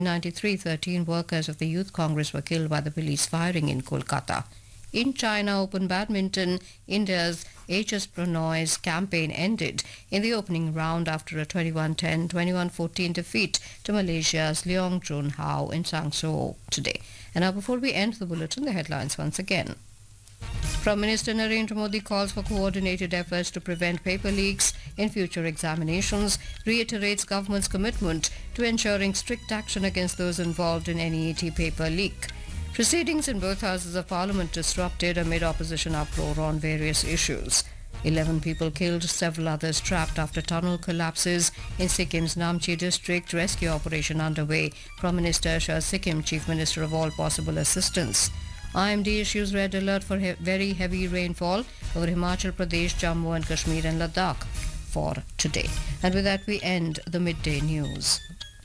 93, 13 workers of the Youth Congress were killed by the police firing in Kolkata. In China Open Badminton, India's HS Pranoy's campaign ended in the opening round after a 21-10, 21-14 defeat to Malaysia's Leong Jun Hao in Changzhou today. And now before we end the bulletin, the headlines once again. Prime Minister Narendra Modi calls for coordinated efforts to prevent paper leaks in future examinations, reiterates government's commitment to ensuring strict action against those involved in NEET paper leak. Proceedings in both houses of parliament disrupted amid opposition uproar on various issues. 11 people killed, several others trapped after tunnel collapses in Sikkim's Namchi district. Rescue operation underway. Prime Minister assures Sikkim Chief Minister of all possible assistance. IMD issues red alert for he- very heavy rainfall over Himachal Pradesh, Jammu and Kashmir and Ladakh for today. And with that we end the midday news.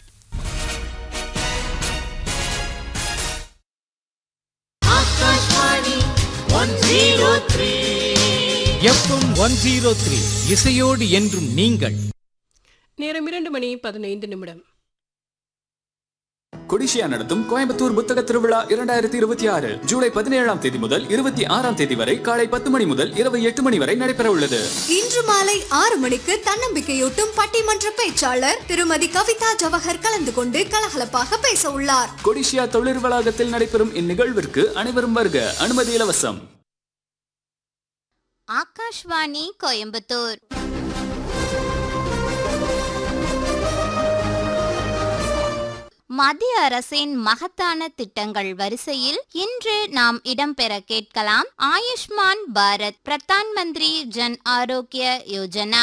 Akashvani one zero three F M one zero three இசையோடு என்றும் நீங்கள் நேரம் இரண்டு மணி பதினைந்து நிமிடம் கொடிஷியா நடத்தும் கோயம்புத்தூர் புத்தக திருவிழா இரண்டாயிரத்தி இருபத்தி ஆறு ஜூலை பதினேழாம் தேதி முதல் இருபத்தி ஆறாம் தேதி வரை காலை பத்து மணி முதல் இரவு எட்டு மணி வரை நடைபெற உள்ளது இன்று மாலை ஆறு மணிக்கு தன்னம்பிக்கையூட்டும் பட்டிமன்ற பேச்சாளர் திருமதி கவிதா ஜவஹர் கலந்து கொண்டு கலகலப்பாக பேச உள்ளார் கொடிஷியா தொழில் வளாகத்தில் நடைபெறும் இந்நிகழ்விற்கு அனைவரும் வருக அனுமதி இலவசம் ஆகாஷ்வாணி கோயம்புத்தூர் மத்திய அரசின் மகத்தான திட்டங்கள் வரிசையில் இன்று நாம் இடம்பெற கேட்கலாம் ஆயுஷ்மான் பாரத் பிரதான் மந்திரி ஜன் ஆரோக்கிய யோஜனா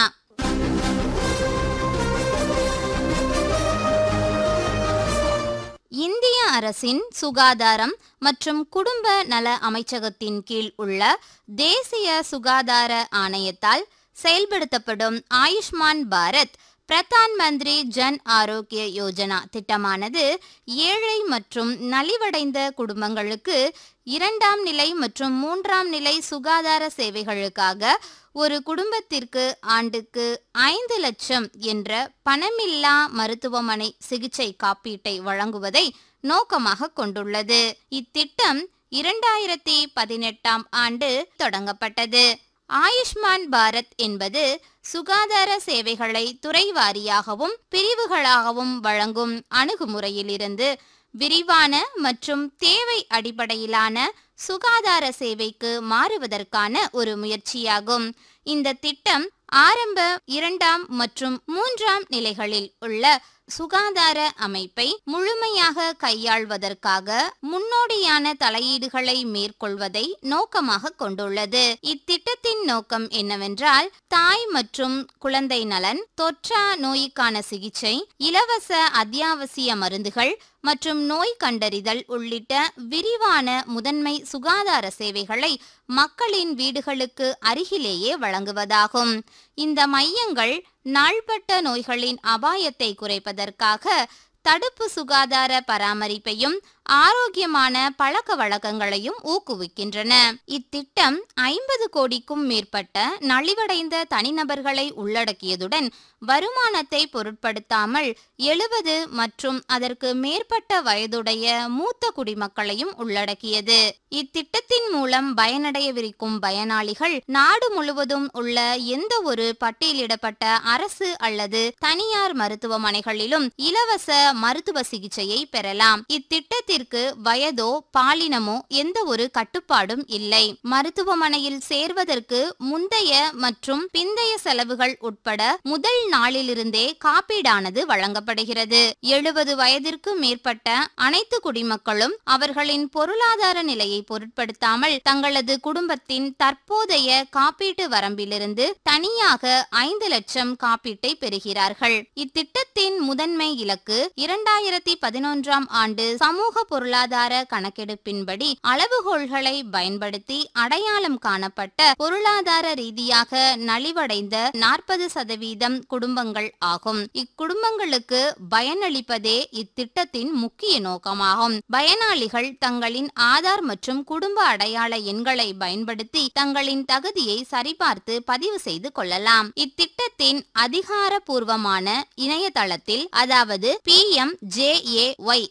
இந்திய அரசின் சுகாதாரம் மற்றும் குடும்ப நல அமைச்சகத்தின் கீழ் உள்ள தேசிய சுகாதார ஆணையத்தால் செயல்படுத்தப்படும் ஆயுஷ்மான் பாரத் பிரதான் மந்திரி ஜன் ஆரோக்கிய யோஜனா திட்டமானது ஏழை மற்றும் நலிவடைந்த குடும்பங்களுக்கு இரண்டாம் நிலை மற்றும் மூன்றாம் நிலை சுகாதார சேவைகளுக்காக ஒரு குடும்பத்திற்கு ஆண்டுக்கு ஐந்து லட்சம் என்ற பணமில்லா மருத்துவமனை சிகிச்சை காப்பீட்டை வழங்குவதை நோக்கமாக கொண்டுள்ளது இத்திட்டம் இரண்டாயிரத்தி பதினெட்டாம் ஆண்டு தொடங்கப்பட்டது ஆயுஷ்மான் பாரத் என்பது சுகாதார சேவைகளை துறை வாரியாகவும் பிரிவுகளாகவும் வழங்கும் அணுகுமுறையிலிருந்து விரிவான மற்றும் தேவை அடிப்படையிலான சுகாதார சேவைக்கு மாறுவதற்கான ஒரு முயற்சியாகும் இந்த திட்டம் ஆரம்ப இரண்டாம் மற்றும் மூன்றாம் நிலைகளில் உள்ள சுகாதார அமைப்பை முழுமையாக கையாள்வதற்காக முன்னோடியான தலையீடுகளை மேற்கொள்வதை நோக்கமாக கொண்டுள்ளது இத்திட்டத்தின் நோக்கம் என்னவென்றால் தாய் மற்றும் குழந்தை நலன் தொற்றா நோய்க்கான சிகிச்சை இலவச அத்தியாவசிய மருந்துகள் மற்றும் நோய் கண்டறிதல் உள்ளிட்ட விரிவான முதன்மை சுகாதார சேவைகளை மக்களின் வீடுகளுக்கு அருகிலேயே வழங்குவதாகும் இந்த மையங்கள் நாள்பட்ட நோய்களின் அபாயத்தை குறைப்பதற்காக தடுப்பு சுகாதார பராமரிப்பையும் ஆரோக்கியமான பழக்க வழக்கங்களையும் ஊக்குவிக்கின்றன இத்திட்டம் ஐம்பது கோடிக்கும் மேற்பட்ட நலிவடைந்த தனிநபர்களை உள்ளடக்கியதுடன் வருமானத்தை பொருட்படுத்தாமல் எழுபது மற்றும் அதற்கு மேற்பட்ட வயதுடைய மூத்த குடிமக்களையும் உள்ளடக்கியது இத்திட்டத்தின் மூலம் பயனடையவிருக்கும் பயனாளிகள் நாடு முழுவதும் உள்ள எந்த ஒரு பட்டியலிடப்பட்ட அரசு அல்லது தனியார் மருத்துவமனைகளிலும் இலவச மருத்துவ சிகிச்சையை பெறலாம் இத்திட்டத்திற்கு வயதோ பாலினமோ எந்த ஒரு கட்டுப்பாடும் இல்லை மருத்துவமனையில் சேர்வதற்கு முந்தைய மற்றும் பிந்தைய செலவுகள் உட்பட முதல் நாளிலிருந்தே காப்பீடானது வழங்கப்படுகிறது எழுபது வயதிற்கு மேற்பட்ட அனைத்து குடிமக்களும் அவர்களின் பொருளாதார நிலையை பொருட்படுத்தாமல் தங்களது குடும்பத்தின் தற்போதைய காப்பீட்டு வரம்பிலிருந்து தனியாக ஐந்து லட்சம் காப்பீட்டை பெறுகிறார்கள் இத்திட்டத்தின் முதன்மை இலக்கு இரண்டாயிரத்தி பதினொன்றாம் ஆண்டு சமூக பொருளாதார கணக்கெடுப்பின்படி அளவுகோல்களை பயன்படுத்தி அடையாளம் காணப்பட்ட பொருளாதார ரீதியாக நலிவடைந்த நாற்பது சதவீதம் குடும்பங்கள் ஆகும் இக்குடும்பங்களுக்கு பயனளிப்பதே இத்திட்டத்தின் முக்கிய நோக்கமாகும் பயனாளிகள் தங்களின் ஆதார் மற்றும் குடும்ப அடையாள எண்களை பயன்படுத்தி தங்களின் தகுதியை சரிபார்த்து பதிவு செய்து கொள்ளலாம் இத்திட்டத்தின் அதிகாரப்பூர்வமான இணையதளத்தில் அதாவது P M J A Y